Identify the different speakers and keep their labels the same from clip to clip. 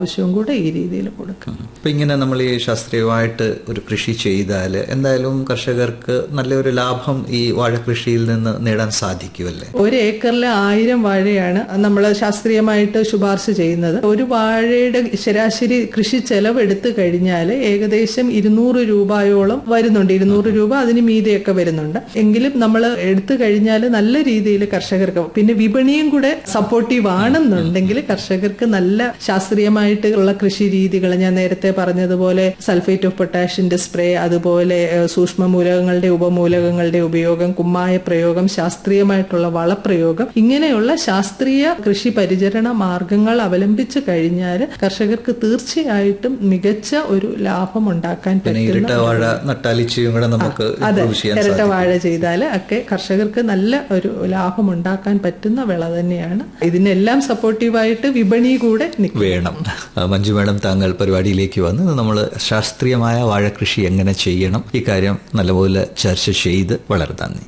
Speaker 1: ആവശ്യവും കൂടെ ഈ രീതിയിൽ കൊടുക്കാം
Speaker 2: അപ്പൊ ഇങ്ങനെ നമ്മൾ ഈ ശാസ്ത്രീയമായിട്ട് ഒരു കൃഷി ചെയ്താൽ എന്തായാലും കർഷകർക്ക് നല്ലൊരു ലാഭം ഈ വാഴ കൃഷിയിൽ നിന്ന് നേടാൻ സാധിക്കുമല്ലേ
Speaker 1: ഒരു ഏക്കറിൽ ആയിരം വാഴയാണ് നമ്മൾ ശാസ്ത്രീയമായിട്ട് ശുപാർശ ചെയ്യുന്നത് ഒരു വാഴയുടെ ശരാശരി കൃഷി ചെലവ് എടുത്തു കഴിഞ്ഞാൽ ഏകദേശം ഇരുന്നൂറ് രൂപയോളം വരുന്നുണ്ട് ഇരുന്നൂറ് രൂപ അതിന് മീതെയൊക്കെ വരുന്നുണ്ട് എങ്കിലും നമ്മൾ എടുത്തു കഴിഞ്ഞാൽ നല്ല രീതിയിൽ കർഷകർക്ക് പിന്നെ വിപണിയും കൂടെ സപ്പോർട്ടീവ് ആണെന്നുണ്ടെങ്കിൽ കർഷകർക്ക് നല്ല ശാസ്ത്രീയമായിട്ടുള്ള കൃഷി രീതികൾ ഞാൻ നേരത്തെ പറഞ്ഞതുപോലെ സൾഫേറ്റ് ഓഫ് പൊട്ടാഷിന്റെ സ്പ്രേ അതുപോലെ ഏഹ്, സൂക്ഷ്മ മൂലകങ്ങളുടെ ഉപമൂലകങ്ങളുടെ ഉപയോഗം കുമ്മായ പ്രയോഗം ശാസ്ത്രീയമായിട്ടുള്ള വളപ്രയോഗം ഇങ്ങനെയുള്ള ശാസ്ത്രീയ കൃഷി പരിചരണ മാർഗങ്ങൾ അവലംബിച്ചു കഴിഞ്ഞാൽ കർഷകർക്ക് തീർച്ചയായിട്ടും മികച്ച ഒരു ലാഭം ഉണ്ടാക്കാൻ
Speaker 2: പിന്നെ
Speaker 1: പറ്റും
Speaker 2: ഇരട്ട വാഴ നട്ടാലിച്ചയും കൂടെ നമുക്ക്
Speaker 1: അതെ
Speaker 2: improve ചെയ്യാൻ
Speaker 1: ഇരട്ട
Speaker 2: സാധിക്കും
Speaker 1: വാഴ ചെയ്താൽ ഒക്കെ കർഷകർക്ക് നല്ല ഒരു ലാഭം ഉണ്ടാക്കാൻ പറ്റുന്ന വിള തന്നെയാണ് ഇതിനെല്ലാം സപ്പോർട്ടീവായിട്ട് വിപണി കൂടെ നിൽക്കും
Speaker 2: വേണം ആ, മഞ്ജു മേഡം താങ്കൾ പരിപാടിയിലേക്ക് വന്ന് നമ്മൾ ശാസ്ത്രീയമായ വാഴകൃഷി എങ്ങനെ ചെയ്യണം ഈ കാര്യം നല്ലപോലെ ചർച്ച ചെയ്ത് വളരെ നന്ദി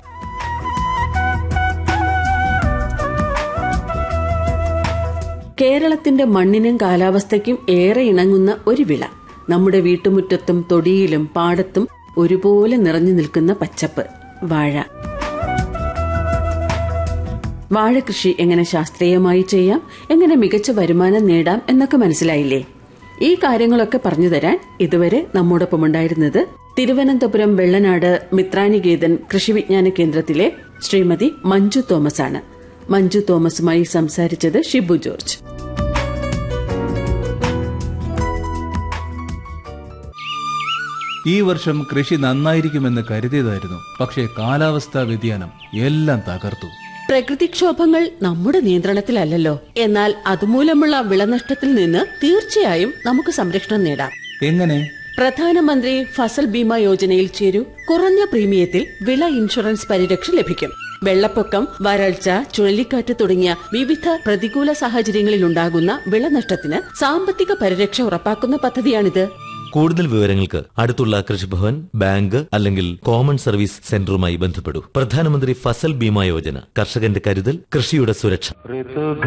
Speaker 3: കേരളത്തിന്റെ മണ്ണിനും കാലാവസ്ഥയ്ക്കും ഏറെ ഇണങ്ങുന്ന ഒരു വിള നമ്മുടെ വീട്ടുമുറ്റത്തും തൊടിയിലും പാടത്തും ഒരുപോലെ നിറഞ്ഞു നിൽക്കുന്ന പച്ചപ്പ് വാഴ വാഴ കൃഷി എങ്ങനെ ശാസ്ത്രീയമായി ചെയ്യാം എങ്ങനെ മികച്ച വരുമാനം നേടാം എന്നൊക്കെ മനസ്സിലായില്ലേ ഈ കാര്യങ്ങളൊക്കെ പറഞ്ഞു തരാൻ ഇതുവരെ നമ്മോടൊപ്പം ഉണ്ടായിരുന്നത് തിരുവനന്തപുരം വെള്ളനാട് മിത്രാനികേതൻ കൃഷി വിജ്ഞാന കേന്ദ്രത്തിലെ ശ്രീമതി മഞ്ജു തോമസ് ആണ് മഞ്ജു തോമസുമായി സംസാരിച്ചത് ഷിബു ജോർജ്
Speaker 4: ഈ വർഷം കൃഷി നന്നായിരിക്കുമെന്ന് കരുതിയതായിരുന്നു പക്ഷേ കാലാവസ്ഥാ വ്യതിയാനം എല്ലാം തകർത്തു
Speaker 3: പ്രകൃതിക്ഷോഭങ്ങൾ നമ്മുടെ നിയന്ത്രണത്തിലല്ലല്ലോ എന്നാൽ അതുമൂലമുള്ള വിളനഷ്ടത്തിൽ നിന്ന് തീർച്ചയായും നമുക്ക് സംരക്ഷണം നേടാം
Speaker 4: എങ്ങനെ
Speaker 3: പ്രധാനമന്ത്രി ഫസൽ ബീമ യോജനയിൽ ചേരൂ കുറഞ്ഞ പ്രീമിയത്തിൽ വിള ഇൻഷുറൻസ് പരിരക്ഷ ലഭിക്കും വെള്ളപ്പൊക്കം വരൾച്ച ചുഴലിക്കാറ്റ് തുടങ്ങിയ വിവിധ പ്രതികൂല സാഹചര്യങ്ങളിൽ ഉണ്ടാകുന്ന വിളനഷ്ടത്തിന് സാമ്പത്തിക പരിരക്ഷ ഉറപ്പാക്കുന്ന പദ്ധതിയാണിത്
Speaker 5: കൂടുതൽ വിവരങ്ങൾക്ക് അടുത്തുള്ള കൃഷിഭവൻ ബാങ്ക് അല്ലെങ്കിൽ കോമൺ സർവീസ് സെന്ററുമായി ബന്ധപ്പെടൂ പ്രധാനമന്ത്രി ഫസൽ ബീമ യോജന കർഷകന്റെ കരുതൽ കൃഷിയുടെ സുരക്ഷ